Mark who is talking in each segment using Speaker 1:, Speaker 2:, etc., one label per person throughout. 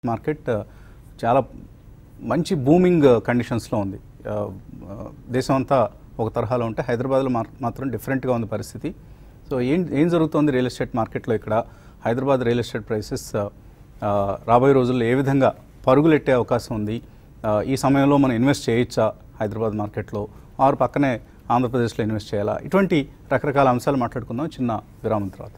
Speaker 1: Market ఆ, చాలా మంచి బూమింగ్ కండిషన్స్లో ఉంది ఆ, ఆ, దేశం అంతా ఒక తరహాలో ఉంటే హైదరాబాద్లో మార్- మాత్రం డిఫరెంట్గా ఉంది పరిస్థితి సో ఏం ఏం జరుగుతోంది రియల్ ఎస్టేట్ మార్కెట్లో ఇక్కడ హైదరాబాద్ రియల్ ఎస్టేట్ ప్రైసెస్ ఆ, ఆ, రాబోయే రోజుల్లో ఏ విధంగా పరుగులెట్టే అవకాశం ఉంది ఆ, ఈ సమయంలో మనం ఇన్వెస్ట్ చేయొచ్చా హైదరాబాద్ మార్కెట్లో ఆరు పక్కనే ఆంధ్రప్రదేశ్లో ఇన్వెస్ట్ చేయాలా ఇటువంటి రకరకాల అంశాలు మాట్లాడుకుందాం చిన్న విరామం తర్వాత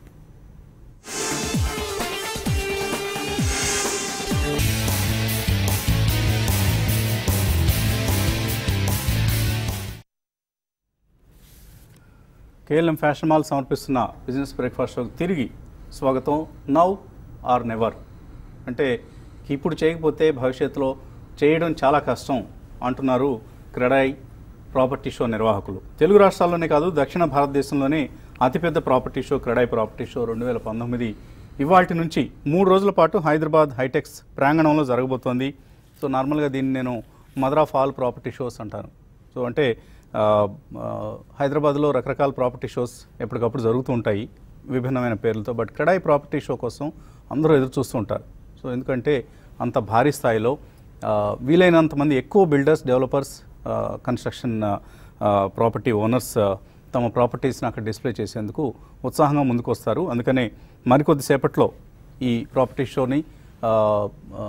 Speaker 1: కేఎల్ఎం ఫ్యాషన్ మాల్ సమర్పిస్తున్న బిజినెస్ బ్రేక్ఫాస్ట్ షోకి తిరిగి స్వాగతం నౌ ఆర్ నెవర్ అంటే ఇప్పుడు చేయకపోతే భవిష్యత్తులో చేయడం చాలా కష్టం అంటున్నారు క్రెడాయ్ ప్రాపర్టీ షో నిర్వాహకులు తెలుగు రాష్ట్రాల్లోనే కాదు దక్షిణ భారతదేశంలోనే అతిపెద్ద property show CREDAI property show రెండు వేల పంతొమ్మిది ఇవాటి నుంచి మూడు రోజుల పాటు హైదరాబాద్ హైటెక్స్ ప్రాంగణంలో జరగబోతోంది సో నార్మల్గా దీన్ని నేను mother of all property shows అంటాను సో అంటే ఆ, ఆ, హైదరాబాద్లో రకరకాల ప్రాపర్టీ షోస్ ఎప్పటికప్పుడు జరుగుతూ ఉంటాయి విభిన్నమైన పేర్లతో బట్ క్రెడాయి ప్రాపర్టీ షో కోసం అందరూ ఎదురు చూస్తూ ఉంటారు సో ఎందుకంటే అంత భారీ స్థాయిలో ఆ, వీలైనంత మంది ఎక్కువ builders developers construction property owners తమ ప్రాపర్టీస్ని అక్కడ డిస్ప్లే చేసేందుకు ఉత్సాహంగా ముందుకు వస్తారు అందుకనే మరికొద్ది సేపట్లో ఈ ప్రాపర్టీ షోని ఆ, ఆ,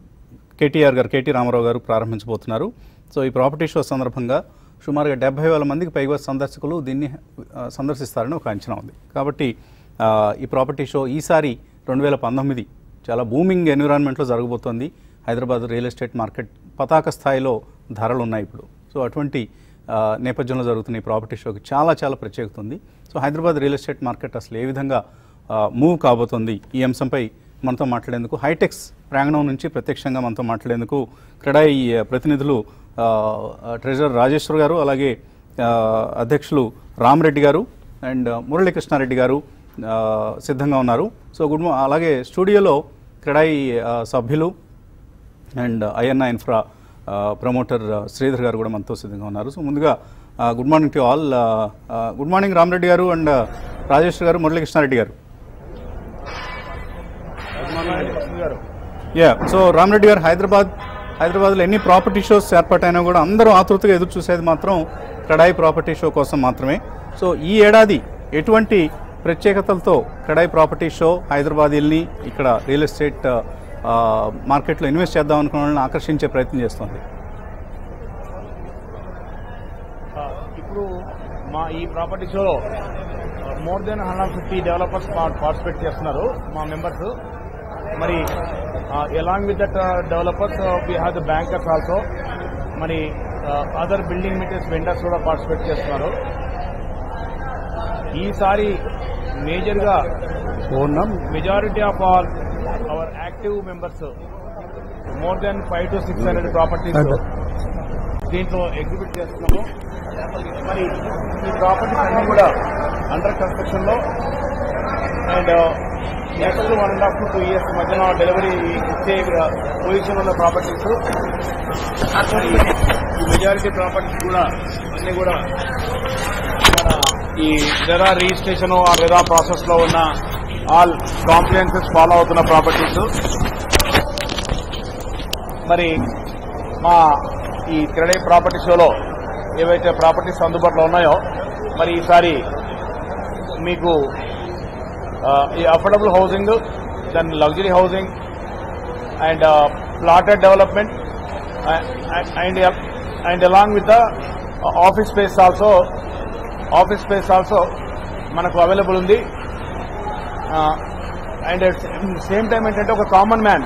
Speaker 1: కేటీఆర్ గారు కేటీ రామారావు గారు ప్రారంభించబోతున్నారు సో ఈ ప్రాపర్టీ షో సందర్భంగా సుమారుగా డెబ్బై వేల మందికి పైగా సందర్శకులు దీన్ని ఆ, సందర్శిస్తారని ఒక అంచనా ఉంది కాబట్టి ఆ, ఈ ప్రాపర్టీ షో ఈసారి రెండు వేల పంతొమ్మిది చాలా బూమింగ్ ఎన్విరాన్మెంట్లో జరగబోతోంది హైదరాబాద్ రియల్ ఎస్టేట్ మార్కెట్ పతాక స్థాయిలో ధరలు ఉన్నాయి ఇప్పుడు సో అటువంటి ఆ, నేపథ్యంలో జరుగుతున్న ఈ ప్రాపర్టీ షోకి చాలా చాలా ప్రత్యేకత ఉంది so Hyderabad real estate market అసలు ఏ విధంగా మూవ్ కాబోతోంది ఈ అంశంపై మనతో మాట్లాడేందుకు హైటెక్స్ ప్రాంగణం నుంచి ప్రత్యక్షంగా మనతో మాట్లాడేందుకు క్రెడాయి ఆ, ప్రతినిధులు ఆ, ఆ, ట్రెజరర్ రాజేశ్వర్ గారు అలాగే ఆ, అధ్యక్షులు రామరెడ్డి గారు అండ్ మురళీకృష్ణారెడ్డి గారు ఆ, సిద్ధంగా ఉన్నారు సో గుడ్ మా అలాగే స్టూడియోలో క్రెడాయి ఆ, సభ్యులు అండ్ ఐఎన్ఐ ఇన్ఫ్రా ఆ, ప్రమోటర్ ఆ, శ్రీధర్ గారు కూడా మనతో సిద్ధంగా ఉన్నారు సో ముందుగా ఆ, గుడ్ మార్నింగ్ టు ఆల్ ఆ, ఆ, good morning Rama Reddy garu and Rajeshwar గారు మురళీకృష్ణారెడ్డి గారు యా సో రామరెడ్డి గారు హైదరాబాద్ హైదరాబాద్లో ఎన్ని ప్రాపర్టీ షోస్ ఏర్పాటైనా కూడా అందరూ ఆతృతగా ఎదురు చూసేది మాత్రం కడాయి ప్రాపర్టీ షో కోసం మాత్రమే సో ఈ ఏడాది ఎటువంటి ప్రత్యేకతలతో కడాయి ప్రాపర్టీ షో హైదరాబాదీల్ని ఇక్కడ రియల్ ఎస్టేట్ ఆ, మార్కెట్లో ఇన్వెస్ట్ చేద్దాం అనుకున్న వాళ్ళని ఆకర్షించే ప్రయత్నం చేస్తుంది
Speaker 2: ఆ, ఇప్పుడు మా ఈ ప్రాపర్టీ షోలో more than hundred fifty developers participate చేస్తున్నారు మా మెంబర్స్ మరి along with that developers we have the bankers also మరి అదర్ బిల్డింగ్ మెటీరియల్స్ వెండర్స్ కూడా పార్టిసిపేట్ చేస్తున్నారు ఈసారి మేజర్గా majority of all our active members more than five to six hundred properties దీంట్లో exhibit చేస్తున్నాము మరి ఈ ప్రాపర్టీస్ అన్ని కూడా అండర్ కన్స్ట్రక్షన్ లో and next one and half to two years మధ్యన డెలివరీ ఇచ్చే పొజిషన్ ఉన్న ప్రాపర్టీస్ మరి ఈ మెజారిటీ ప్రాపర్టీస్ కూడా అన్ని కూడా మన ఈ రెరా రిజిస్ట్రేషన్ ఆ రెరా ప్రాసెస్ లో ఉన్న ఆల్ కాంప్లియన్సెస్ ఫాలో అవుతున్న ప్రాపర్టీస్ మరి మా ఈ క్రెడై ప్రాపర్టీ షోలో ఏవైతే ప్రాపర్టీస్ అందుబాటులో ఉన్నాయో మరి ఈసారి మీకు ఆ, ఈ affordable housing then luxury housing and plotted development and and along with the office space also office space also మనకు అవైలబుల్ ఉంది అండ్ సేమ్ టైం ఏంటంటే ఒక కామన్ మ్యాన్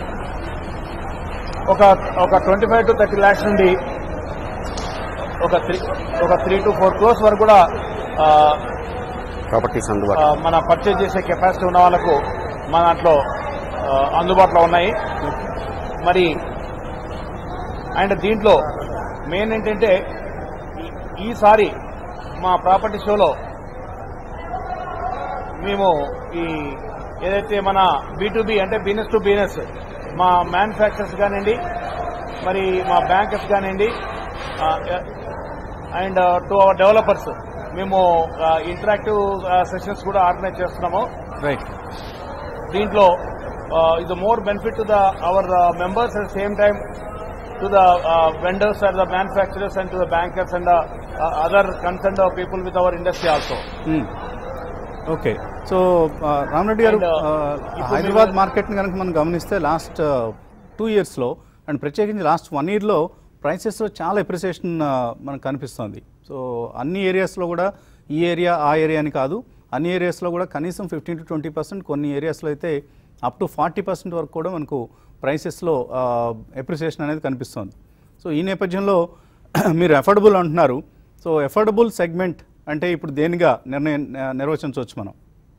Speaker 2: ఒక ఒక twenty five to thirty lakhs నుండి ఒక త్రీ ఒక త్రీ టు ఫోర్ క్రోర్స్ వరకు కూడా ఆ,
Speaker 3: ప్రాపర్టీస్
Speaker 2: ఆ,
Speaker 3: అందుబాటులో
Speaker 2: మన పర్చేజ్ చేసే కెపాసిటీ ఉన్న వాళ్ళకు మన దాంట్లో ఆ, అందుబాటులో ఉన్నాయి మరి అండ్ దీంట్లో మెయిన్ ఏంటంటే ఈ- ఈసారి మా ప్రాపర్టీ షోలో మేము ఈ ఏదైతే మన బి అంటే బిజినెస్ టు బిజినెస్ మా మ్యానుఫ్యాక్చరర్స్ కానివ్వండి మరి మా బ్యాంకర్స్ కానివ్వండి అండ్ టు అవర్ డెవలపర్స్ మేము ఇంటరాక్టివ్ సెషన్స్ కూడా ఆర్గనైజ్ చేస్తున్నాము
Speaker 1: రైట్
Speaker 2: దీంట్లో uh, is a more benefit to the our uh, members at the same time to the uh, vendors and the manufacturers and to the bankers and the uh, other concerned uh, people with our industry also.
Speaker 1: Hmm. Okay so ఆ, రామరెడ్డి గారు
Speaker 2: And, uh,
Speaker 1: ఆ,
Speaker 2: ఇప్పుడు
Speaker 1: హైదరాబాద్
Speaker 2: మేము-
Speaker 1: మార్కెట్ని కనుక మనం గమనిస్తే last two ఇయర్స్లో అండ్ ప్రత్యేకించి లాస్ట్ వన్ ఇయర్లో ప్రైసెస్లో చాలా ఎప్రిసియేషన్ మనకు కనిపిస్తుంది సో అన్ని ఏరియాస్లో కూడా ఈ ఏరియా ఆ ఏరియా అని కాదు అన్ని ఏరియాస్లో కూడా కనీసం ఫిఫ్టీన్ టు ట్వంటీ పర్సెంట్ కొన్ని ఏరియాస్లో అయితే అప్ టు ఫార్టీ పర్సెంట్ వరకు కూడా మనకు ప్రైసెస్లో ఎప్రిసియేషన్ అనేది కనిపిస్తుంది సో ఈ నేపథ్యంలో మీరు అఫోర్డబుల్ అంటున్నారు సో అఫోర్డబుల్ సెగ్మెంట్ అంటే ఇప్పుడు దేనిగా నిర్ణయం నిర్వచించవచ్చు మనం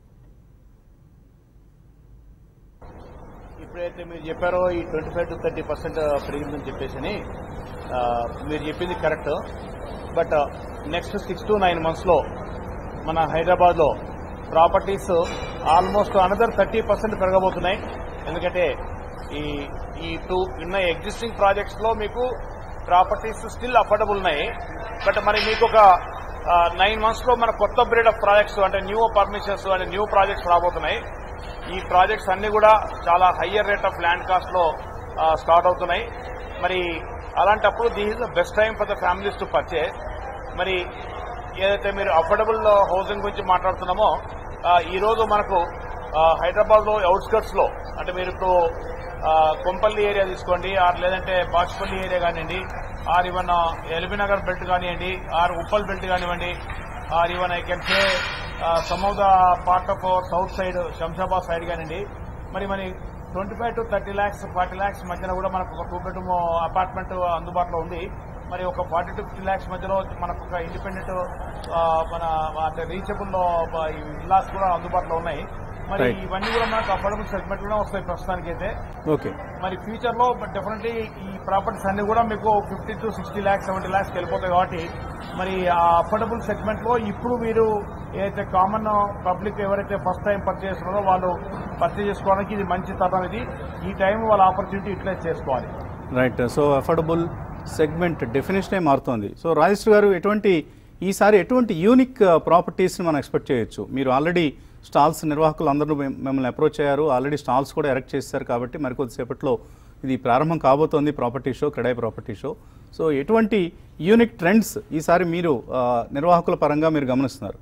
Speaker 2: ఇప్పుడైతే మీరు చెప్పారో ఈ twenty five to thirty percent పెరిగిందని చెప్పేసి ఆ, మీరు చెప్పింది correct but next six to nine మంత్స్లో మన హైదరాబాద్లో properties almost another thirty percent పెరగబోతున్నాయి ఎందుకంటే ఈ ఈ టూ ఉన్న ఎగ్జిస్టింగ్ ప్రాజెక్ట్స్లో మీకు ప్రాపర్టీస్ స్టిల్ అఫోర్డబుల్ ఉన్నాయి బట్ మరి మీకు ఒక నైన్ మంత్స్లో మన కొత్త బ్రీడ్ ఆఫ్ ప్రాజెక్ట్స్ అంటే న్యూ పర్మిషన్స్ అంటే న్యూ ప్రాజెక్ట్స్ రాబోతున్నాయి ఈ ప్రాజెక్ట్స్ అన్ని కూడా చాలా higher rate of land cost లో స్టార్ట్ అవుతున్నాయి మరి అలాంటప్పుడు this is the best time for the families to purchase మరి ఏదైతే మీరు అఫోర్డబుల్ హౌసింగ్ గురించి మాట్లాడుతున్నామో ఆ, ఈ రోజు మనకు హైదరాబాద్ లో అవుట్స్కర్ట్స్ లో అంటే మీరు ఇప్పుడు ఆ, కొంపల్లి ఏరియా తీసుకోండి ఆర్ లేదంటే బాచ్పల్లి ఏరియా కానివ్వండి ఆర్ ఈవెన్ ఎల్బీనగర్ బెల్ట్ కానివ్వండి ఆర్ ఉప్పల్ బెల్ట్ కానివ్వండి or even I can say some of the part of our south side Shamshabad side కానివ్వండి మరి మరి twenty five to thirty lakhs forty lakhs మధ్యన కూడా మనకు ఒక టూ బెడ్రూమ్ అపార్ట్మెంట్ అందుబాటులో ఉంది మరి ఒక ఫార్టీ టు ఫిఫ్టీ ల్యాక్స్ మధ్యలో మనకు ఒక ఇండిపెండెంట్ మన అంటే రీచబుల్ విల్లాస్ కూడా అందుబాటులో ఉన్నాయి మరి
Speaker 1: Right.
Speaker 2: ఇవన్నీ కూడా మనకు అఫోర్డబుల్ సెగ్మెంట్ లోనే వస్తాయి ప్రస్తుతానికి అయితే
Speaker 1: ఓకే
Speaker 2: మరి ఫ్యూచర్ లో డెఫినెట్లీ ఈ ప్రాపర్టీస్ అన్ని కూడా మీకు fifty to sixty lakhs seventy lakhs వెళ్ళిపోతాయి కాబట్టి మరి ఆ అఫోర్డబుల్ సెగ్మెంట్ లో ఇప్పుడు మీరు ఏదైతే కామన్ పబ్లిక్ ఎవరైతే ఫస్ట్ టైం పర్చేస్ చేస్తున్నారో వాళ్ళు పర్చేస్ చేసుకోవడానికి ఇది మంచి తరం ఇది ఈ టైం వాళ్ళ ఆపర్చునిటీ యూటిలైజ్ చేసుకోవాలి
Speaker 1: రైట్ సో అఫోర్డబుల్ సెగ్మెంట్ డెఫినేషనే మారుతోంది సో రాజేశ్వర్ గారు ఎటువంటి ఈసారి ఎటువంటి యూనిక్ ప్రాపర్టీస్ని మనం ఎక్స్పెక్ట్ చేయొచ్చు మీరు ఆల్రెడీ స్టాల్స్ నిర్వాహకులు అందరూ మిమ్- మిమ్మల్ని అప్రోచ్ అయ్యారు ఆల్రెడీ స్టాల్స్ కూడా ఎరెక్ట్ చేశారు కాబట్టి మరికొద్దిసేపట్లో ఇది ప్రారంభం కాబోతోంది property show CREDAI property show so ఎటువంటి యూనిక్ ట్రెండ్స్ ఈసారి మీరు ఆ, నిర్వాహకుల పరంగా మీరు గమనిస్తున్నారు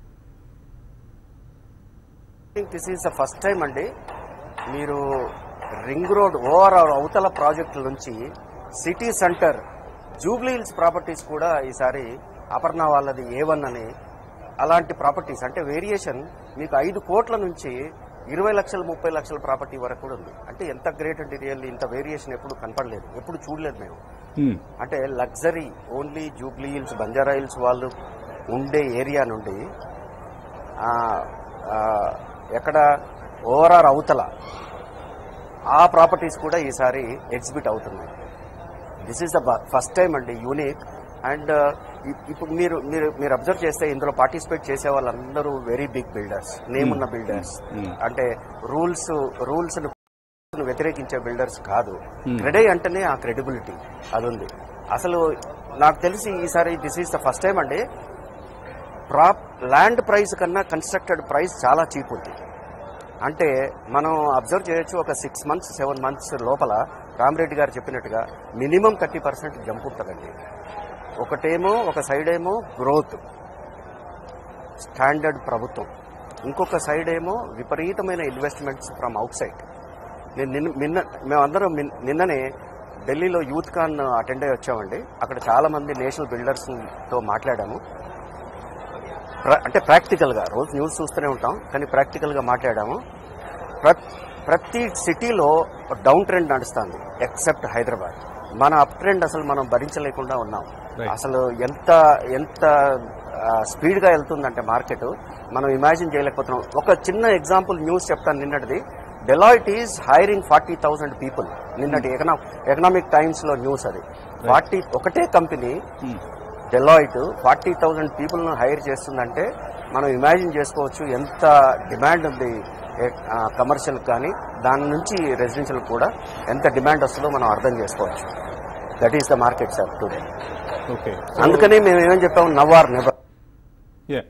Speaker 3: think this is the first time అండి మీరు రింగ్ రోడ్ ఓవరాల్ అవతల ప్రాజెక్టుల నుంచి city centre Jubilee Hills properties కూడా ఈసారి అపర్ణ వాళ్ళది ఏ వన్ అని అలాంటి ప్రాపర్టీస్ అంటే వేరియేషన్ మీకు ఐదు కోట్ల నుంచి ఇరవై లక్షల ముప్పై లక్షల ప్రాపర్టీ వరకు కూడా ఉంది అంటే ఎంత గ్రేట్ అంటే రియల్లీ ఇంత వేరియేషన్ ఎప్పుడు కనపడలేదు ఎప్పుడు చూడలేదు మేము
Speaker 1: Hmm.
Speaker 3: అంటే లగ్జరీ ఓన్లీ జూబ్లీ హిల్స్ బంజారా హిల్స్ వాళ్ళు ఉండే ఏరియా నుండి ఆ, ఆ, ఎక్కడ ఓవరాల్ అవతల ఆ ప్రాపర్టీస్ కూడా ఈసారి ఎగ్జిబిట్ అవుతున్నాయి this is the first time అండి యూనిక్ అండ్ ఇప్పుడు మీరు మీరు మీరు అబ్జర్వ్ చేస్తే ఇందులో పార్టిసిపేట్ చేసే వాళ్ళందరూ వెరీ బిగ్ బిల్డర్స్ నేమ్ ఉన్న బిల్డర్స్
Speaker 1: Hmm.
Speaker 3: అంటే రూల్స్ రూల్స్ వ్యతిరేకించే బిల్డర్స్ కాదు క్రెడై అంటేనే ఆ క్రెడిబిలిటీ అది ఉంది అసలు నాకు తెలిసి ఈసారి this is the first time అండి ప్రాప్ ల్యాండ్ ప్రైస్ కన్నా కన్స్ట్రక్టెడ్ ప్రైస్ చాలా చీప్ ఉంది అంటే మనం అబ్జర్వ్ చేయొచ్చు ఒక సిక్స్ మంత్స్ సెవెన్ మంత్స్ లోపల రామరెడ్డి గారు చెప్పినట్టుగా మినిమం థర్టీ పర్సెంట్ జంప్ ఉంటుందండి ఒకటేమో ఒక సైడ్ ఏమో గ్రోత్ స్టాండర్డ్ ప్రభుత్వం ఇంకొక సైడ్ ఏమో విపరీతమైన ఇన్వెస్ట్మెంట్స్ ఫ్రమ్ అవుట్ సైడ్ నేను నిన్న నిన్న మేమందరం నిన్- నిన్ననే ఢిల్లీలో యూత్ కాన్ అటెండ్ అయ్యి వచ్చామండి అక్కడ చాలా మంది నేషనల్ బిల్డర్స్తో మాట్లాడాము ప్ర- అంటే ప్రాక్టికల్గా రోజు న్యూస్ చూస్తూనే ఉంటాం కానీ ప్రాక్టికల్గా మాట్లాడాము ప్ర- ప్రతి సిటీలో డౌన్ ట్రెండ్ నడుస్తుంది ఎక్సెప్ట్ హైదరాబాద్ మన అప్ ట్రెండ్ అసలు మనం భరించలేకుండా ఉన్నాం
Speaker 1: Right.
Speaker 3: అసలు ఎంత ఎంత స్పీడ్గా వెళ్తుందంటే మార్కెట్ మనం ఇమాజిన్ చేయలేకపోతున్నాం ఒక చిన్న ఎగ్జాంపుల్ న్యూస్ చెప్తాను నిన్నటిది Deloitte is hiring forty thousand people నిన్నటి ఎకనా ఎకనామిక్ టైమ్స్ లో న్యూస్ అది ఫార్టీ ఒకటే company
Speaker 1: Hmm.
Speaker 3: Deloitte forty thousand పీపుల్ను హైర్ చేస్తుందంటే మనం ఇమాజిన్ చేసుకోవచ్చు ఎంత డిమాండ్ ఉంది కమర్షియల్ కానీ దాని నుంచి రెసిడెన్షియల్ కూడా ఎంత డిమాండ్ వస్తుందో మనం అర్థం చేసుకోవచ్చు that is the market sir today
Speaker 1: okay
Speaker 3: అందుకని మేము ఏమని చెప్పాము now or never
Speaker 1: you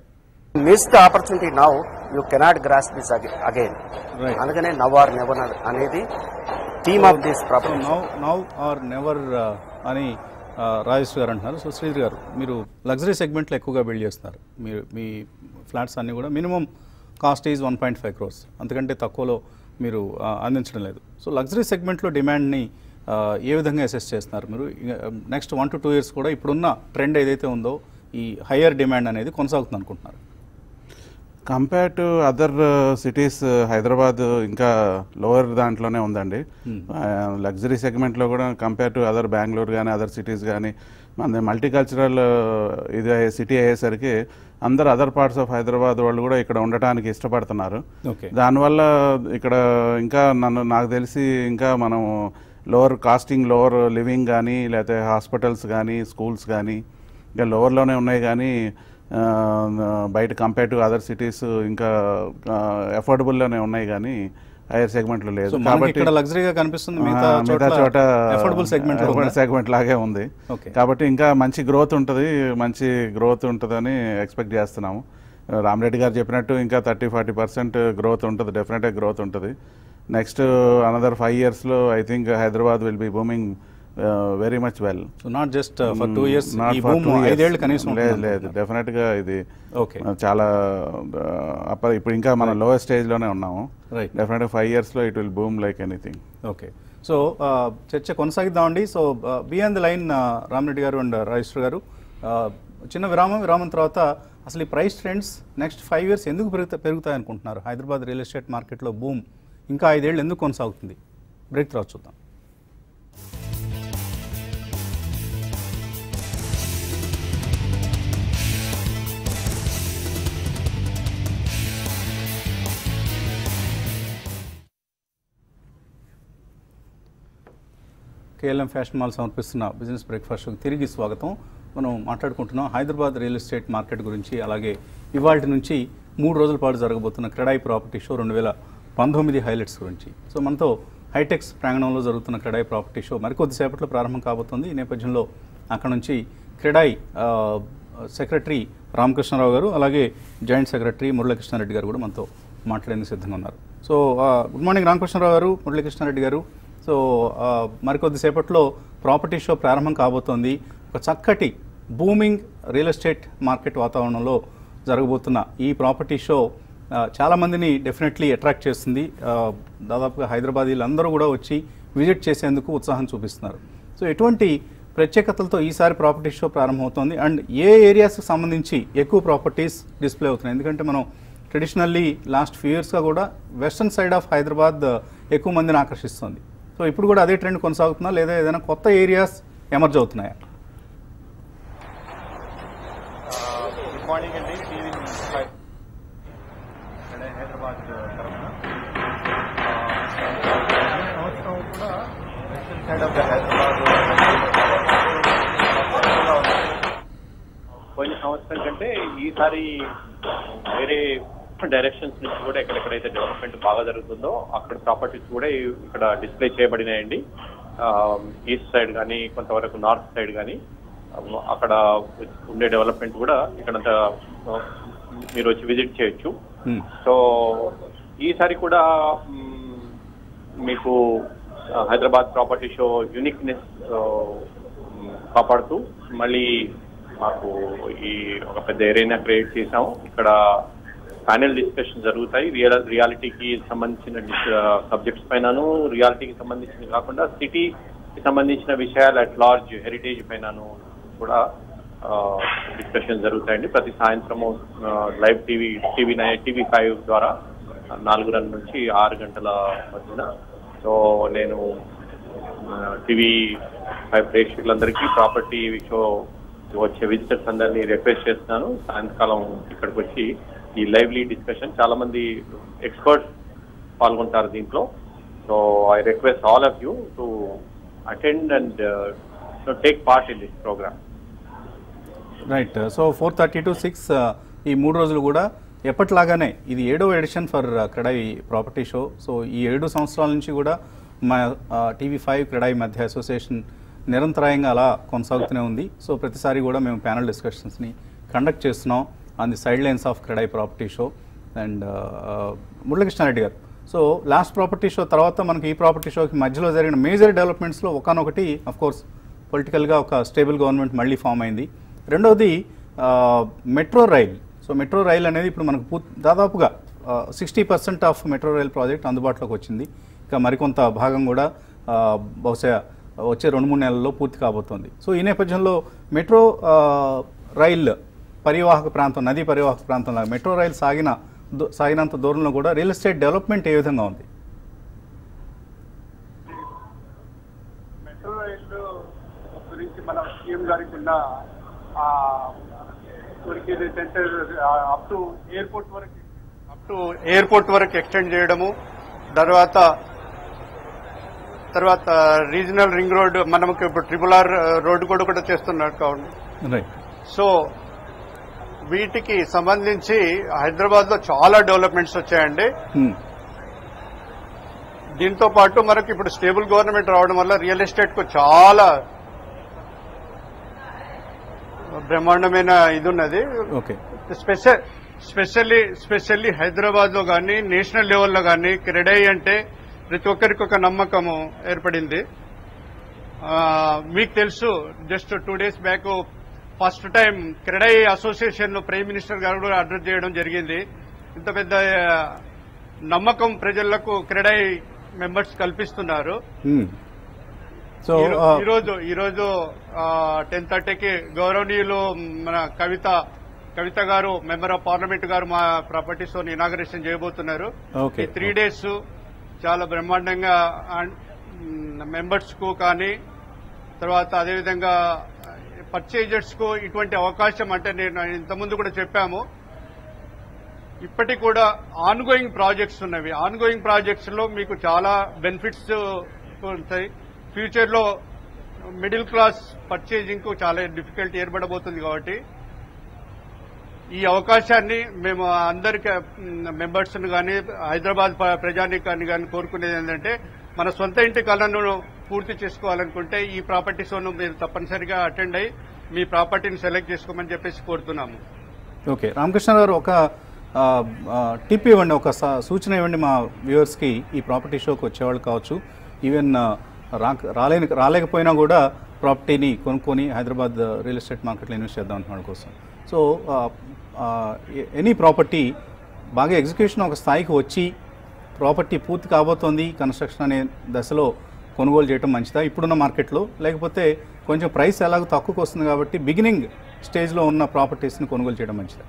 Speaker 3: miss the opportunity now you cannot grasp this again
Speaker 1: right
Speaker 3: అందుకనే నవ్ ఆర్ నెవర్ అనేది theme of this
Speaker 1: so
Speaker 3: property
Speaker 1: now now or never అని ఆ, రాజేష్ గారు అంటున్నారు సో శ్రీధర్ గారు మీరు లగ్జరీ సెగ్మెంట్లో ఎక్కువగా బిల్డ్ చేస్తున్నారు మీరు మీ ఫ్లాట్స్ అన్నీ కూడా minimum cost is one point five crores అంతకంటే తక్కువలో మీరు ఆ, అందించడం లేదు సో లగ్జరీ సెగ్మెంట్లో డిమాండ్ని ఆ, ఏ విధంగా అసెస్ చేస్తున్నారు మీరు next one to two years కూడా ఇప్పుడున్న ట్రెండ్ ఏదైతే ఉందో ఈ హయ్యర్ డిమాండ్ అనేది కొనసాగుతుంది అనుకుంటున్నారు
Speaker 4: compare to other cities Hyderabad ఇంకా లోవర్ దాంట్లోనే ఉందండి లగ్జరీ సెగ్మెంట్లో కూడా కంపేర్ టు అదర్ బెంగళూరు కానీ అదర్ సిటీస్ కానీ మన మల్టీకల్చరల్ ఇది సిటీ అయ్యేసరికి అందరు అదర్ పార్ట్స్ ఆఫ్ హైదరాబాద్ వాళ్ళు కూడా ఇక్కడ ఉండటానికి ఇష్టపడుతున్నారు
Speaker 1: ఓకే
Speaker 4: దానివల్ల ఇక్కడ ఇంకా నన్ను నాకు తెలిసి ఇంకా మనం లోవర్ కాస్టింగ్ లోవర్ లివింగ్ కానీ లేకపోతే హాస్పిటల్స్ కానీ స్కూల్స్ కానీ ఇంకా లోవర్లోనే ఉన్నాయి కానీ ఆ, బయట కంపేర్ టు అదర్ సిటీస్ ఇంకా అఫోర్డబుల్లోనే ఉన్నాయి కానీ హైయర్ సెగ్మెంట్లో లేదు
Speaker 1: సో మనకి ఇక్కడ లగ్జరీగా కనిపిస్తుంది మిగతా
Speaker 4: ఆ, మిగతా చోట
Speaker 1: అఫోర్డబుల్ సెగ్మెంట్
Speaker 4: సెగ్మెంట్ లాగే ఉంది
Speaker 1: ఓకే
Speaker 4: కాబట్టి ఇంకా మంచి గ్రోత్ ఉంటుంది మంచి గ్రోత్ ఉంటుందని ఎక్స్పెక్ట్ చేస్తున్నాము రామరెడ్డి గారు చెప్పినట్టు ఇంకా థర్టీ ఫార్టీ పర్సెంట్ గ్రోత్ ఉంటుంది డెఫినెట్గా గ్రోత్ ఉంటుంది నెక్స్ట్ అనదర్ ఫైవ్ ఇయర్స్ లో I think Hyderabad will be booming very much well
Speaker 1: so not just for two years ఈ భూమి ఐదేళ్ళు కనీసం
Speaker 4: లేదు
Speaker 1: ఉంటుంది
Speaker 4: లేదు డెఫినెట్ గా ఇది
Speaker 1: ఓకే
Speaker 4: uh, చాలా అప్పర్ ఇప్పుడు ఇంకా మనం లోయర్ స్టేజ్ లోనే ఉన్నాము
Speaker 1: రైట్
Speaker 4: డెఫినెట్ గా ఫైవ్ ఇయర్స్ లో it will boom like anything
Speaker 1: okay so చర్చ కొనసాగిద్దామండి so beyond the line Rama Reddy garu and Rajeshwar గారు uh, చిన్న విరామం విరామం తర్వాత అసలు ఈ price trends next five years ఎందుకు పెరుగుతా పెరుగుతాయి అనుకుంటున్నారు హైదరాబాద్ రియల్ ఎస్టేట్ మార్కెట్లో బూమ్ ఇంకా ఐదేళ్ళు ఎందుకు కొనసాగుతుంది బ్రేక్ తర్వాత చూద్దాం కేఎల్ఎం ఫ్యాషన్ మాల్ సమర్పిస్తున్న బిజినెస్ బ్రేక్ఫాస్ట్ షోకి తిరిగి స్వాగతం మనం మాట్లాడుకుంటున్నాం హైదరాబాద్ రియల్ ఎస్టేట్ మార్కెట్ గురించి అలాగే ఇవాళ నుంచి మూడు రోజుల పాటు జరగబోతున్న క్రెడాయి ప్రాపర్టీ షో రెండు వేల పంతొమ్మిది హైలైట్స్ గురించి సో మనతో హైటెక్స్ ప్రాంగణంలో జరుగుతున్న క్రెడాయి ప్రాపర్టీ షో మరికొద్దిసేపట్లో ప్రారంభం కాబోతుంది ఈ నేపథ్యంలో అక్కడ నుంచి క్రెడాయి ఆ, సెక్రటరీ రామకృష్ణారావు గారు అలాగే జాయింట్ సెక్రటరీ మురళీకృష్ణారెడ్డి గారు కూడా మనతో మాట్లాడేందుకు సిద్ధంగా ఉన్నారు సో ఆ, గుడ్ మార్నింగ్ రామకృష్ణారావు గారు మురళీకృష్ణారెడ్డి గారు సో ఆ, మరికొద్దిసేపట్లో ప్రాపర్టీ షో ప్రారంభం కాబోతోంది ఒక చక్కటి బూమింగ్ రియల్ ఎస్టేట్ మార్కెట్ వాతావరణంలో జరగబోతున్న ఈ ప్రాపర్టీ షో ఆ, చాలా మందిని డెఫినెట్లీ అట్రాక్ట్ చేస్తుంది ఆ, దాదాపుగా హైదరాబాదీలు అందరూ కూడా వచ్చి విజిట్ చేసేందుకు ఉత్సాహం చూపిస్తున్నారు సో ఎటువంటి ప్రత్యేకతలతో ఈసారి ప్రాపర్టీ షో ప్రారంభమవుతోంది అండ్ ఏ ఏరియాస్కి సంబంధించి ఎక్కువ ప్రాపర్టీస్ డిస్ప్లే అవుతున్నాయి ఎందుకంటే మనం ట్రెడిషనల్లీ లాస్ట్ ఫ్యూ ఇయర్స్గా కూడా వెస్ట్రన్ సైడ్ ఆఫ్ హైదరాబాద్ ఆ, ఎక్కువ మందిని ఆకర్షిస్తుంది సో ఇప్పుడు కూడా అదే ట్రెండ్ కొనసాగుతుందా లేదా ఏదైనా కొత్త ఏరియాస్ ఎమర్జ్ అవుతున్నాయా
Speaker 2: గుడ్ మార్నింగ్ అండి టీవీ ఫైవ్ ఇక్కడ హైదరాబాద్ తరఫున ఈ సంవత్సరం కూడా western side of the Hyderabad పోయిన సంవత్సరం కంటే ఈసారి వేరే డైరెక్షన్స్ నుంచి కూడా ఎక్కడెక్కడైతే డెవలప్మెంట్ బాగా జరుగుతుందో అక్కడ ప్రాపర్టీస్ కూడా ఈ- ఇక్కడ డిస్ప్లే చేయబడినాయండి ఈస్ట్ సైడ్ కానీ కొంతవరకు నార్త్ సైడ్ కానీ అక్కడ ఉండే డెవలప్మెంట్ కూడా ఇక్కడంతా ఆ, మీరు వచ్చి విజిట్ చేయొచ్చు
Speaker 1: Hmm.
Speaker 2: సో ఈసారి కూడా మ్, మీకు ఆ, హైదరాబాద్ ప్రాపర్టీ షో యూనిక్నెస్ కాపాడుతూ మళ్ళీ మాకు ఈ ఒక పెద్ద ఏరియా క్రియేట్ చేసాము ఇక్కడ ప్యానెల్ డిస్కషన్ జరుగుతాయి రియల్ రియాలిటీకి సంబంధించిన సబ్జెక్ట్స్ పైనను రియాలిటీకి సంబంధించిన కాకుండా సిటీకి సంబంధించిన విషయాలు అట్ లార్జ్ హెరిటేజ్ పైనను కూడా డిస్కషన్ జరుగుతాయండి ప్రతి సాయంత్రము live TV TV nine TV five ద్వారా నాలుగున్నర నుంచి ఆరు గంటల మధ్యన సో నేను టీవీ ఫైవ్ ప్రేక్షకులందరికీ ప్రాపర్టీ షో వచ్చే విజిటర్స్ అందరినీ రిక్వెస్ట్ చేస్తున్నాను సాయంకాలం ఇక్కడికి వచ్చి ఈ లైవ్లీ డిస్కషన్ చాలా మంది ఎక్స్పర్ట్స్ పాల్గొంటారు దీంట్లో so I request all of you to attend and take part in this programme
Speaker 1: right so four thirty to six ఈ మూడు రోజులు కూడా ఎప్పటిలాగానే ఇది ఏడో edition for CREDAI property show so ఈ ఏడు సంవత్సరాల నుంచి కూడా మా టీవీ ఫైవ్ క్రెడాయి మధ్య అసోసియేషన్ నిరంతరాయంగా అలా కొనసాగుతూనే ఉంది సో ప్రతిసారి కూడా మేము ప్యానల్ డిస్కషన్స్ని కండక్ట్ చేస్తున్నాం on the sidelines of CREDAI property show and Murali Krishna Reddy garu so last property show తర్వాత మనకి ఈ ప్రాపర్టీ షోకి మధ్యలో జరిగిన మేజర్ డెవలప్మెంట్స్లో ఒకనొకటి అఫ్ కోర్స్ పొలిటికల్గా ఒక స్టేబుల్ గవర్నమెంట్ మళ్ళీ ఫామ్ అయింది రెండవది metro rail so metro rail అనేది ఇప్పుడు మనకు పూర్తి దాదాపుగా sixty percent of metro rail project అందుబాటులోకి వచ్చింది ఇంకా మరికొంత భాగం కూడా ఆ, బహుశా వచ్చే రెండు మూడు నెలల్లో పూర్తి కాబోతోంది సో ఈ నేపథ్యంలో మెట్రో ఆ, రైల్ పరివాహక ప్రాంతం నదీ పరివాహక ప్రాంతంలో మెట్రో రైల్ సాగిన దు- సాగినంత దూరంలో కూడా రియల్ ఎస్టేట్ డెవలప్మెంట్ ఏ విధంగా ఉంది
Speaker 5: మెట్రో రైలు గురించి మన సీఎం గారికి ఉన్న ఆ, మనకి సెంటర్ అప్ టు ఎయిర్పోర్ట్ వరకు అప్ టు ఎయిర్పోర్ట్ వరకు ఎక్స్టెండ్ చేయడము తర్వాత తర్వాత రీజనల్ రింగ్ రోడ్ మనకు ఇప్పుడు ట్రిపుల్ ఆర్ రోడ్డు కూడా కూడా చేస్తున్నారు కావండి
Speaker 1: రైట్
Speaker 5: సో వీటికి సంబంధించి హైదరాబాద్ లో చాలా డెవలప్మెంట్స్ వచ్చాయండి దీంతో పాటు మనకి ఇప్పుడు స్టేబుల్ గవర్నమెంట్ రావడం వల్ల రియల్ ఎస్టేట్ కు చాలా బ్రహ్మాండమైన ఇది ఉన్నది
Speaker 1: okay
Speaker 5: special specially specially Hyderabad లో కానీ నేషనల్ లెవెల్లో కానీ క్రెడై అంటే ప్రతి ఒక్కరికి ఒక నమ్మకము ఏర్పడింది ఆ, మీకు తెలుసు just two days back first time CREDAI association లో ప్రైమ్ మినిస్టర్ గారు కూడా అడ్రస్ చేయడం జరిగింది ఇంత పెద్ద ఆ, నమ్మకం ప్రజలకు క్రెడై మెంబర్స్ కల్పిస్తున్నారు
Speaker 1: సో
Speaker 5: ఈరో- ఈరోజు ఈరోజు టెన్ థర్టీకి గౌరవనీయులు మన కవిత కవిత గారు మెంబర్ ఆఫ్ పార్లమెంట్ గారు మా ప్రాపర్టీస్ ఇనాగరేషన్ చేయబోతున్నారు
Speaker 1: ఓకే
Speaker 5: ఈ త్రీ డేస్ చాలా బ్రహ్మాండంగా మెంబర్స్ కు కానీ తర్వాత అదేవిధంగా పర్చేజర్స్ కు ఇటువంటి అవకాశం అంటే నేను ఇంతకుముందు కూడా చెప్పాము ఇప్పటికి కూడా ఆన్ గోయింగ్ ప్రాజెక్ట్స్ ఉన్నవి ఆన్ గోయింగ్ ప్రాజెక్ట్స్ లో మీకు చాలా బెనిఫిట్స్ ఉంటాయి ఫ్యూచర్ లో మిడిల్ క్లాస్ పర్చేజింగ్ కు చాలా డిఫికల్టీ ఏర్పడబోతుంది కాబట్టి ఈ అవకాశాన్ని మేము అందరికి మెంబర్స్ కానీ హైదరాబాద్ ప్ర- ప్రజానీకాన్ని కానీ కోరుకునేది ఏంటంటే మన సొంత ఇంటి కళను పూర్తి చేసుకోవాలనుకుంటే ఈ ప్రాపర్టీ షోను మీరు తప్పనిసరిగా అటెండ్ అయ్యి మీ ప్రాపర్టీని సెలెక్ట్ చేసుకోమని చెప్పేసి కోరుతున్నాము
Speaker 1: ఓకే రామకృష్ణ గారు ఒక ఆ, ఆ, టిప్ ఇవ్వండి ఒక స- సూచన ఇవ్వండి మా వ్యూవర్స్కి ఈ ప్రాపర్టీ షోకి వచ్చేవాళ్ళు కావచ్చు ఈవెన్ ఆ, రా రాలేని రాలేకపోయినా కూడా ప్రాపర్టీని కొనుక్కొని హైదరాబాద్ రియల్ ఎస్టేట్ మార్కెట్లో ఇన్వెస్ట్ చేద్దాం అనుకున్న కోసం సో ఎనీ ప్రాపర్టీ బాగా ఎగ్జిక్యూషన్ ఒక స్థాయికి వచ్చి ప్రాపర్టీ పూర్తి కాబోతోంది కన్స్ట్రక్షన్ అనే దశలో కొనుగోలు చేయడం మంచిదా ఇప్పుడున్న మార్కెట్లో లేకపోతే కొంచెం ప్రైస్ ఎలాగో తక్కువకు వస్తుంది కాబట్టి బిగినింగ్ స్టేజ్లో ఉన్న ప్రాపర్టీస్ని కొనుగోలు చేయడం మంచిదా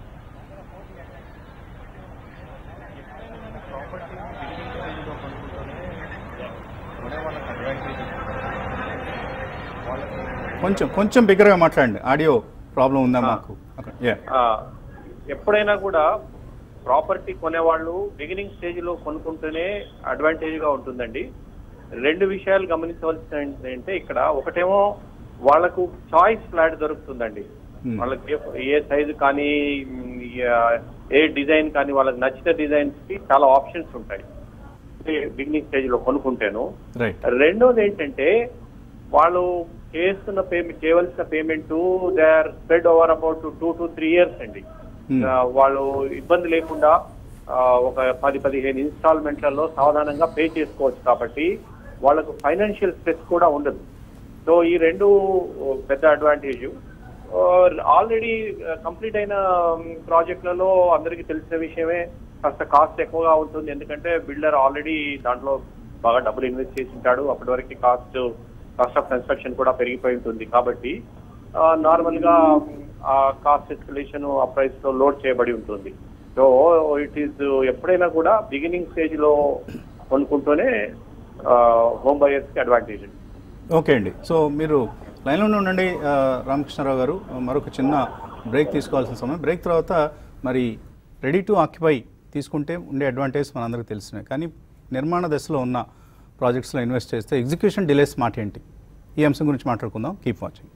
Speaker 1: కొంచెం కొంచెం బిగ్గరగా మాట్లాడండి ఆడియో ప్రాబ్లం ఉందా మాకు అక్కడ యా
Speaker 6: ఆ, ఎప్పుడైనా కూడా ప్రాపర్టీ కొనేవాళ్ళు బిగినింగ్ స్టేజ్ లో కొనుక్కుంటేనే అడ్వాంటేజ్ గా ఉంటుందండి రెండు విషయాలు గమనించవలసిన ఏంటంటే ఇక్కడ ఒకటేమో వాళ్ళకు చాయిస్ ఫ్లాట్ దొరుకుతుందండి
Speaker 1: Hmm.
Speaker 6: వాళ్ళకి ఏ- ఏ సైజు కానీ మ్, ఏ- ఏ డిజైన్ కానీ వాళ్ళకి నచ్చిన డిజైన్స్ కి చాలా ఆప్షన్స్ ఉంటాయి బిగినింగ్ స్టేజ్ లో కొనుక్కుంటేను
Speaker 1: రైట్
Speaker 6: రెండోది ఏంటంటే వాళ్ళు చేస్తున్న పేమెంట్ చేయవలసిన payment they are spread over about two to three years అండి
Speaker 1: Hmm.
Speaker 6: ఆ, వాళ్ళు ఇబ్బంది లేకుండా ఆ, ఒక పది పదిహేను ఇన్స్టాల్మెంట్లలో సాధారణంగా పే చేసుకోవచ్చు కాబట్టి వాళ్ళకు ఫైనాన్షియల్ స్ట్రెస్ కూడా ఉండదు సో ఈ రెండు పెద్ద అడ్వాంటేజ్ ఆల్రెడీ కంప్లీట్ అయిన ప్రాజెక్టులలో అందరికీ తెలిసిన విషయమే కాస్త కాస్ట్ ఎక్కువగా ఉంటుంది ఎందుకంటే బిల్డర్ ఆల్రెడీ దాంట్లో బాగా డబ్బులు ఇన్వెస్ట్ చేసి ఉంటాడు అప్పటి వరకు కాస్ట్ కాస్ట్ ఆఫ్ కన్స్ట్రక్షన్ కూడా పెరిగిపోయి ఉంటుంది కాబట్టి నార్మల్ గా ఆ కాస్ట్ ఎస్కలేషన్ ఆ ప్రైస్ లో లోడ్ చేయబడి ఉంటుంది సో ఇట్ ఈస్ ఎప్పుడైనా కూడా బిగినింగ్ స్టేజ్ లో కొనుక్కుంటూనే హోమ్ బయర్స్ కి అడ్వాంటేజ్
Speaker 1: ఓకే అండి సో మీరు లైన్లోనే ఉండండి ఆ, రామకృష్ణారావు గారు మరొక చిన్న బ్రేక్ తీసుకోవాల్సిన సమయం బ్రేక్ తర్వాత మరి రెడీ టు ఆక్యుపై తీసుకుంటే ఉండే అడ్వాంటేజ్ మనందరికీ తెలిసినవి కానీ నిర్మాణ దశలో ఉన్న ప్రాజెక్ట్స్లో ఇన్వెస్ట్ చేస్తే ఎగ్జిక్యూషన్ డిలేస్ మాట ఏంటి ఈ అంశం గురించి మాట్లాడుకుందాం keep watching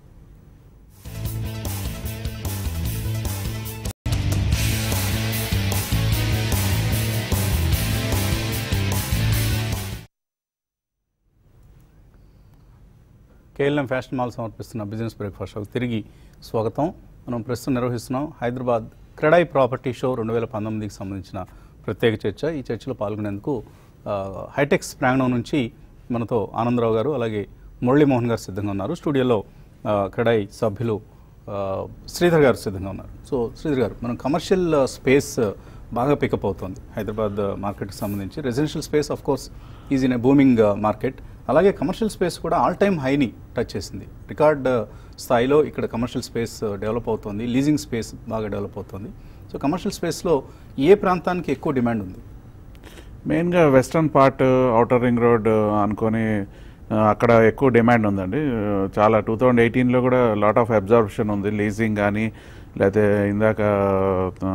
Speaker 1: KLM fashion mall సమర్పిస్తున్న బిజినెస్ బ్రేక్ఫాస్ట్ షోకి తిరిగి స్వాగతం మనం ప్రస్తుతం నిర్వహిస్తున్నాం హైదరాబాద్ క్రెడై క్రెడాయి ప్రాపర్టీ షో రెండు వేల పంతొమ్మిదికి సంబంధించిన ప్రత్యేక చర్చ ఈ చర్చలో పాల్గొనేందుకు ఆ, హైటెక్స్ ప్రాంగణం నుంచి మనతో ఆనందరావు గారు అలాగే మురళీమోహన్ గారు సిద్ధంగా ఉన్నారు స్టూడియోలో ఆ, క్రెడాయి సభ్యులు ఆ, శ్రీధర్ గారు సిద్ధంగా ఉన్నారు సో శ్రీధర్ గారు మనం కమర్షియల్ స్పేస్ బాగా పికప్ అవుతుంది హైదరాబాద్ మార్కెట్కి సంబంధించి residential space of course is in a booming market అలాగే కమర్షియల్ స్పేస్ కూడా ఆల్ టైమ్ హైని టచ్ చేసింది రికార్డ్ స్థాయిలో ఇక్కడ కమర్షియల్ స్పేస్ డెవలప్ అవుతుంది లీజింగ్ స్పేస్ బాగా డెవలప్ అవుతుంది సో కమర్షియల్ స్పేస్లో ఏ ప్రాంతానికి ఎక్కువ డిమాండ్ ఉంది
Speaker 4: మెయిన్గా western part outer ring road అనుకొని ఆ, అక్కడ ఎక్కువ డిమాండ్ ఉందండి ఆ, చాలా టూ థౌజండ్ ఎయిటీన్లో కూడా లాట్ ఆఫ్ అబ్జర్వేషన్ ఉంది లీజింగ్ కానీ లేకపోతే ఇందాక ఆ,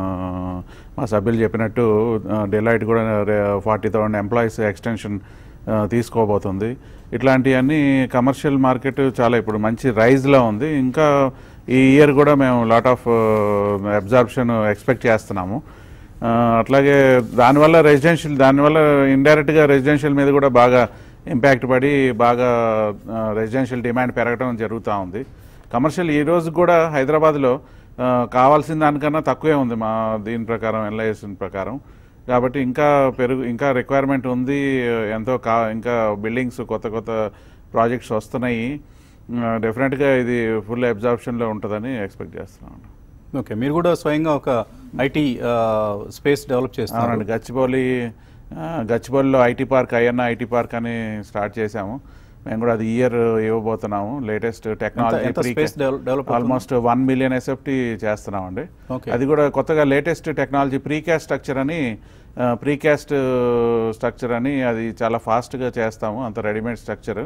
Speaker 4: మా సభ్యులు చెప్పినట్టు డిలైట్ కూడా ఫార్టీ థౌసండ్ ఎంప్లాయీస్ ఎక్స్టెన్షన్ తీసుకోబోతుంది ఇట్లాంటివన్నీ కమర్షియల్ మార్కెట్ చాలా ఇప్పుడు మంచి రైజ్లో ఉంది ఇంకా ఈ ఇయర్ కూడా మేము లాట్ ఆఫ్ అబ్జార్ప్షన్ ఎక్స్పెక్ట్ చేస్తున్నాము ఆ, అట్లాగే దానివల్ల రెసిడెన్షియల్ దానివల్ల ఇండైరెక్ట్గా రెసిడెన్షియల్ మీద కూడా బాగా ఇంపాక్ట్ పడి బాగా రెసిడెన్షియల్ డిమాండ్ పెరగడం జరుగుతూ ఉంది కమర్షియల్ ఈ రోజు కూడా హైదరాబాద్లో ఆ, కావాల్సిన దానికన్నా తక్కువే ఉంది మా దీని ప్రకారం ఎల్ఐఎస్ ప్రకారం కాబట్టి ఇంకా పెరుగు ఇంకా రిక్వైర్మెంట్ ఉంది ఎంతో కా ఇంకా బిల్డింగ్స్ కొత్త కొత్త ప్రాజెక్ట్స్ వస్తున్నాయి డెఫినెట్గా ఇది ఫుల్ అబ్జార్ప్షన్లో ఉంటుందని ఎక్స్పెక్ట్ చేస్తున్నాను
Speaker 1: ఓకే మీరు కూడా స్వయంగా ఒక ఐటీ స్పేస్ డెవలప్ చేస్తున్నారు
Speaker 4: అవునండి గచ్చిబౌలి ఆ, గచ్చిబౌలిలో ఐటీ పార్క్ అయ్యన్న ఐటీ పార్క్ అని స్టార్ట్ చేశాము మేము కూడా అది ఇయర్ ఇవ్వబోతున్నాము లేటెస్ట్ టెక్నాలజీ
Speaker 1: ఎంత space develop- develop అవుతుంది?
Speaker 4: ఆల్మోస్ట్ వన్ మిలియన్ ఎస్ఎఫ్టీ చేస్తున్నామండి
Speaker 1: Okay.
Speaker 4: అది కూడా కొత్తగా లేటెస్ట్ టెక్నాలజీ ప్రీకాస్ట్ స్ట్రక్చర్ అని ప్రీకాస్ట్ స్ట్రక్చర్ అని అది చాలా ఫాస్ట్గా చేస్తాము అంత రెడీమేడ్ స్ట్రక్చర్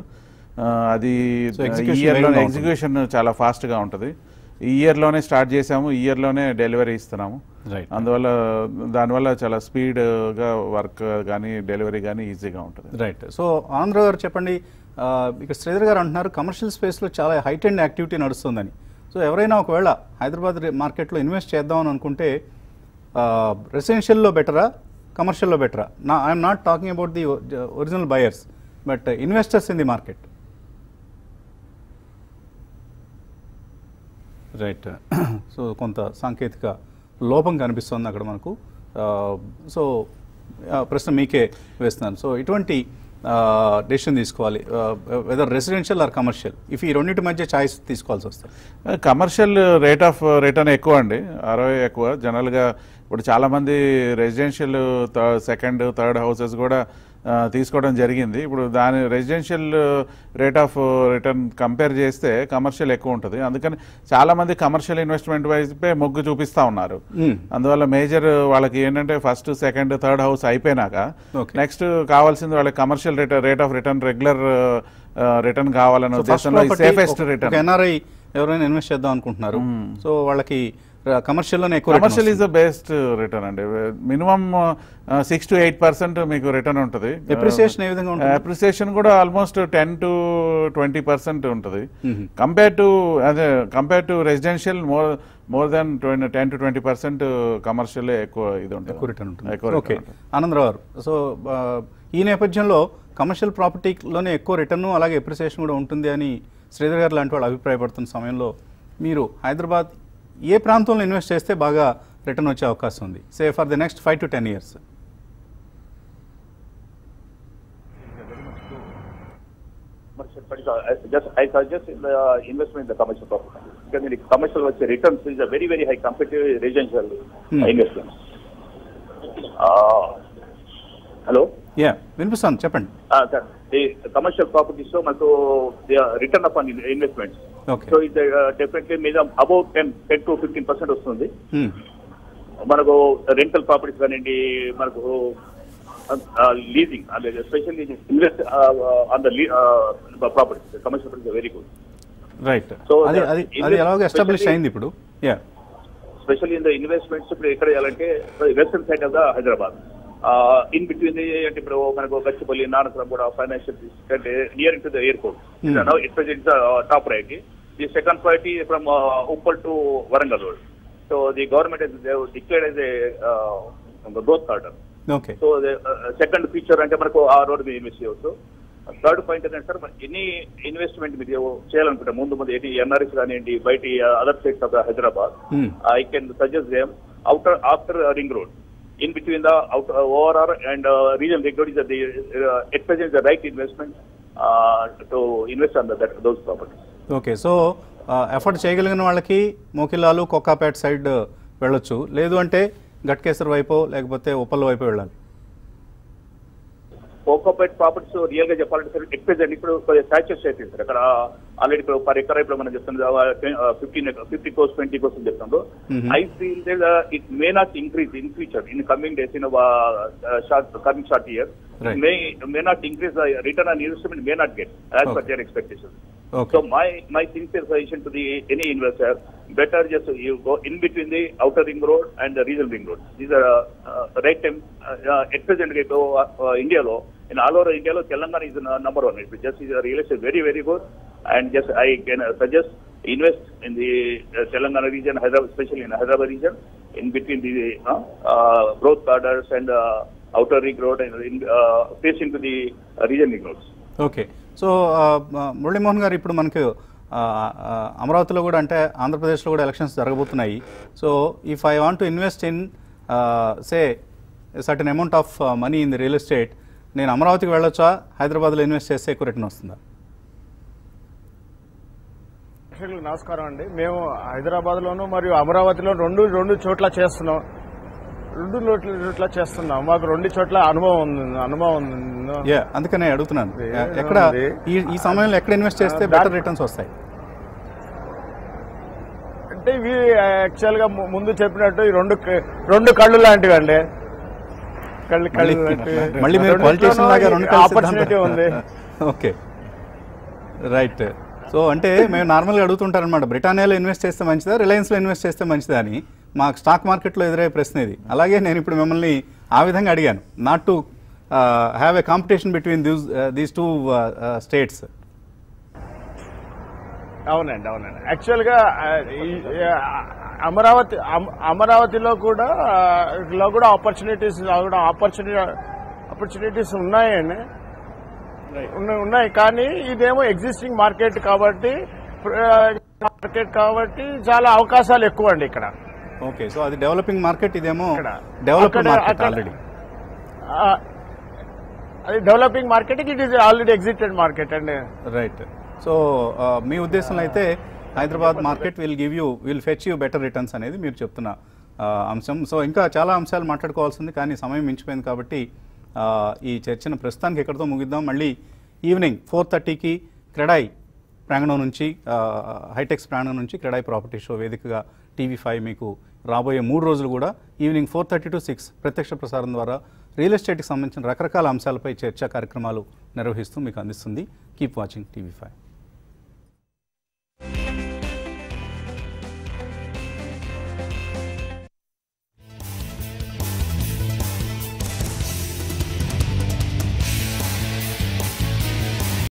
Speaker 4: అది
Speaker 1: So execution
Speaker 4: ఇయర్లో
Speaker 1: వేగంగా ఉంటుంది.
Speaker 4: ఎగ్జిక్యూషన్ చాలా ఫాస్ట్గా ఉంటుంది ఈ ఇయర్లోనే స్టార్ట్ చేసాము ఈ ఇయర్లోనే డెలివరీ ఇస్తున్నాము
Speaker 1: రైట్
Speaker 4: అందువల్ల దానివల్ల చాలా స్పీడ్గా వర్క్ కానీ డెలివరీ కానీ ఈజీగా ఉంటుంది
Speaker 1: రైట్ సో ఆంధ్ర గారు చెప్పండి ఆ, ఇక్కడ శ్రీధర్ గారు అంటున్నారు కమర్షియల్ స్పేస్లో చాలా హైట్ అండ్ యాక్టివిటీ నడుస్తుందని సో ఎవరైనా ఒకవేళ హైదరాబాద్ రే- మార్కెట్లో ఇన్వెస్ట్ చేద్దామని అనుకుంటే రెసిడెన్షియల్లో బెటరా కమర్షియల్లో బెటరా నా I'm not talking about the original buyers but investors in the market right so కొంత సాంకేతిక లోపం కనిపిస్తుంది అక్కడ మనకు సో ప్రశ్న మీకే వేస్తున్నాను సో ఇటువంటి డెసిషన్ తీసుకోవాలి whether residential or commercial if ఈ రెండింటి మధ్య ఛాయిస్ తీసుకోవాల్సి వస్తుంది
Speaker 4: కమర్షియల్ రేట్ ఆఫ్ రిటర్న్ ఎక్కువ అండి అరవై ఎక్కువ జనరల్గా ఇప్పుడు చాలామంది రెసిడెన్షియల్ సెకండ్ థర్డ్ హౌసెస్ కూడా ఆ, తీసుకోవడం జరిగింది ఇప్పుడు దాని residential rate of return compare చేస్తే కమర్షియల్ ఎక్కువ ఉంటుంది అందుకని చాలామంది కమర్షియల్ ఇన్వెస్ట్మెంట్ వైపే మొగ్గు చూపిస్తూ ఉన్నారు
Speaker 1: Hmm.
Speaker 4: అందువల్ల మేజర్ వాళ్ళకి ఏంటంటే ఫస్ట్ సెకండ్ థర్డ్ హౌస్ అయిపోయినాక
Speaker 1: Okay.
Speaker 4: నెక్స్ట్ కావాల్సింది వాళ్ళకి commercial rate rate of return regular return కావాలనే
Speaker 1: సో ఫస్ట్
Speaker 4: ఉద్దేశంలో సేఫెస్ట్
Speaker 1: ఒక
Speaker 4: రిటర్న్
Speaker 1: ఎన్ఆర్ఐ ఎవరైనా ఇన్వెస్ట్ చేద్దాం అనుకుంటున్నారు సో వాళ్ళకి కమర్షియల్లోనే ఎక్కువ return
Speaker 4: కమర్షియల్ ఈజ్ ద
Speaker 1: వస్తుంది.
Speaker 4: బెస్ట్ రిటర్న్ అండి minimum six to eight percent మీకు రిటర్న్ ఉంటుంది
Speaker 1: Appreciation ఏ విధంగా ఉంటుంది?
Speaker 4: అప్రిసియేషన్ కూడా almost ten to twenty percent ఉంటుంది
Speaker 1: Mhm.
Speaker 4: కంపేర్ టు అదే compare to residential more more than ten to twenty percent commercial ఎక్కువ ఇది ఉంటుంది
Speaker 1: ఎక్కువ రిటర్న్ ఉంటుంది
Speaker 4: ఎక్కువ
Speaker 1: ఓకే
Speaker 4: రిటర్న్ ఉంటుంది.
Speaker 1: ఆనందరావు గారు సో ఆ, ఈ నేపథ్యంలో కమర్షియల్ ప్రాపర్టీలోనే ఎక్కువ రిటర్న్ అలాగే ఎప్రిసియేషన్ కూడా ఉంటుంది అని శ్రీధర్ గారు లాంటి వాళ్ళు అభిప్రాయపడుతున్న సమయంలో మీరు హైదరాబాద్ ఏ ప్రాంతంలో ఇన్వెస్ట్ చేస్తే బాగా రిటర్న్ వచ్చే అవకాశం ఉంది say for the next five to ten years
Speaker 7: commercial, but uh, I just I suggest in the uh, investment in the commercial property. Because the commercial వచ్చే returns is a very very high compared to residential
Speaker 1: Hmm.
Speaker 7: uh, investments. Uh, hello.
Speaker 1: Yeah వినిపిస్తాను చెప్పండి
Speaker 7: Uh, sir, the commercial properties so మనకు the uh, return upon in- investments.
Speaker 1: Okay.
Speaker 7: So it uh, definitely మీద about 10 10 to 15 percent వస్తుంది.
Speaker 1: Hmm.
Speaker 7: మనకు rental properties కానివ్వండి మనకు leasing అంటే especially invest on the properties commercial properties very good
Speaker 1: right
Speaker 7: So,
Speaker 1: అది
Speaker 7: the
Speaker 1: అది అది
Speaker 7: invest-
Speaker 1: ఎలాగో ఎస్టాబ్లిష్
Speaker 7: especially-
Speaker 1: అయింది ఇప్పుడు yeah
Speaker 7: especially in the investments ఇప్పుడు ఎక్కడ చేయాలంటే western side of the Hyderabad in between అంటే ఇప్పుడు మనకు గచ్చిపల్లి నానక్రం కూడా ఫైనాన్షియల్ అంటే near to the airport
Speaker 1: Hmm.
Speaker 7: It present top priority the second priority from Uppal to Warangal road so the government declared as a growth corridor
Speaker 1: okay
Speaker 7: so second feature అంటే మనకు ఆ road మీద invest చేయవచ్చు థర్డ్ పాయింట్ ఏంటంటే sir any investment మీరు చేయాలనుకుంటే ముందు ముందు ఎనీ ఎన్ఆర్ఎస్ కానివ్వండి బయట other states of Hyderabad
Speaker 1: Hmm.
Speaker 7: I can suggest them outer after uh, ring road. In between the outer, uh, ORR and uh, regional ring road is the uh, at present the right investment uh, to invest on the, that, those properties.
Speaker 1: Okay so effort చేయగలిగిన వాళ్ళకి మోకిలాలు కొక్కాపేట side వెళ్ళొచ్చు లేదు అంటే గట్కేసర్ వైపు లేకపోతే ఉప్పల్ వైపు వెళ్ళాలి
Speaker 7: cocopeat properties real గా చెప్పాలంటే సార్ ఎక్కువ ప్రెసెంట్ ఇప్పుడు సాచురేట్ అయిపోయింది సార్ అక్కడ ఆల్రెడీ ఇప్పుడు పర్ ఎకర్ ఇప్పుడు మనం చెప్తుంది fifteen fifty crores twenty crores చెప్తుండ్రు I feel it may not increase in future in coming days in short coming short year
Speaker 1: Right.
Speaker 7: May may not increase return on investment may not get as per
Speaker 1: Okay.
Speaker 7: Their expectation
Speaker 1: Okay.
Speaker 7: So my my sincere suggestion to the any investor, better just you go in between the outer ring road and the regional ring road. These are uh, uh, right time uh, uh, at present rate uh, uh, India law. In all over India law, Telangana is uh, number one. It just is a real estate very very good, and just I can uh, suggest invest in the uh, Telangana region, Hyderabad, especially in Hyderabad region, in between the uh, uh, growth corridors and uh, outer ring road and in, uh, facing to the uh, regional ring roads.
Speaker 1: Okay so ఆ, ఆ, మురళీమోహన్ గారు ఇప్పుడు మనకు ఆ, ఆ, అమరావతిలో కూడా అంటే ఆంధ్రప్రదేశ్లో కూడా ఎలక్షన్స్ జరగబోతున్నాయి so if I want to invest in say certain amount of money in the real estate నేను అమరావతికి వెళ్ళొచ్చా హైదరాబాద్లో ఇన్వెస్ట్ చేస్తే ఎక్కువ రిటర్న్ వస్తుందా
Speaker 2: ప్రేక్షకులకు నమస్కారం అండి మేము హైదరాబాద్ లోను మరియు అమరావతిలో రెండు రెండు చోట్ల చేస్తున్నాం రెండు చోట్ల చోట్ల చేస్తున్నాం మాకు రెండు చోట్ల అనుభవం ఉంది అనుభవం ఉంది
Speaker 1: యా అందుకనే అడుగుతున్నాను
Speaker 2: ఏ,
Speaker 1: ఎక్కడ
Speaker 2: ఉంది.
Speaker 1: ఈ ఈ సమయంలో ఎక్కడ ఇన్వెస్ట్ చేస్తే
Speaker 2: ఆ,
Speaker 1: బెటర్
Speaker 2: that-
Speaker 1: రిటర్న్స్ వస్తాయి
Speaker 2: అంటే ఇవి యాక్చువల్ గా ము- ముందు చెప్పినట్టు ఈ రెండు క- రెండు కళ్ళు లాంటివి అండి కళ్ళు కళ్ళు
Speaker 1: మళ్ళీ మళ్ళీ మీరు పొలిటీషియన్ లాగా రెండు
Speaker 2: ఆపర్చునిటీ ఉంది
Speaker 1: ఓకే రైట్ సో అంటే మేము నార్మల్గా అడుగుతుంటారనమాట బ్రిటానియాలో ఇన్వెస్ట్ చేస్తే మంచిదా రిలయన్స్లో ఇన్వెస్ట్ చేస్తే మంచిదా అని మాకు స్టాక్ మార్కెట్లో ఎదురయ్యే ప్రశ్న ఇది అలాగే నేను ఇప్పుడు మిమ్మల్ని ఆ విధంగా అడిగాను not to have a competition between these these two states
Speaker 2: అవునండి అవునండి యాక్చువల్ గా ఆ, ఈ- ఆ, అమరావతి అమ- అమరావతిలో కూడా ఆ, లో కూడా ఆపర్చునిటీస్ కూడా ఆపర్చునిటీ ఆపర్చునిటీస్ ఉన్నాయండి ఉన్న- ఉన్నాయి కానీ ఇదేమో ఎగ్జిస్టింగ్ మార్కెట్ కాబట్టి మార్కెట్ కాబట్టి చాలా అవకాశాలు ఎక్కువ అండి ఇక్కడ
Speaker 1: ఓకే సో అది డెవలపింగ్ మార్కెట్ ఇదేమో
Speaker 2: ఇక్కడ.
Speaker 1: డెవలప్డ్
Speaker 2: అక్కడ-
Speaker 1: మార్కెట్
Speaker 2: అక్కడ-
Speaker 1: ఆల్రెడీ
Speaker 2: ఆ, అది developing market it is already exited market అండి
Speaker 1: రైట్ సో మీ ఉద్దేశంలో అయితే Hyderabad market will give you will fetch you better returns అనేది మీరు చెప్తున్న ఆ, అంశం సో ఇంకా చాలా అంశాలు మాట్లాడుకోవాల్సింది కానీ సమయం మించిపోయింది కాబట్టి ఆ, ఈ చర్చను ప్రస్తుతానికి ఎక్కడితో ముగిద్దాం మళ్ళీ ఈవినింగ్ ఫోర్ థర్టీకి క్రెడాయ్ ప్రాంగణం నుంచి ఆ, హైటెక్స్ ప్రాంగణం నుంచి క్రెడాయ్ ప్రాపర్టీ షో వేదికగా టీవీ ఫైవ్ మీకు రాబోయే మూడు రోజులు కూడా evening four thirty to six ప్రత్యక్ష ప్రసారం ద్వారా రియల్ ఎస్టేట్కి సంబంధించిన రకరకాల అంశాలపై చర్చా కార్యక్రమాలు నిర్వహిస్తూ మీకు అందిస్తుంది కీప్ వాచింగ్ టీవీ ఫైవ్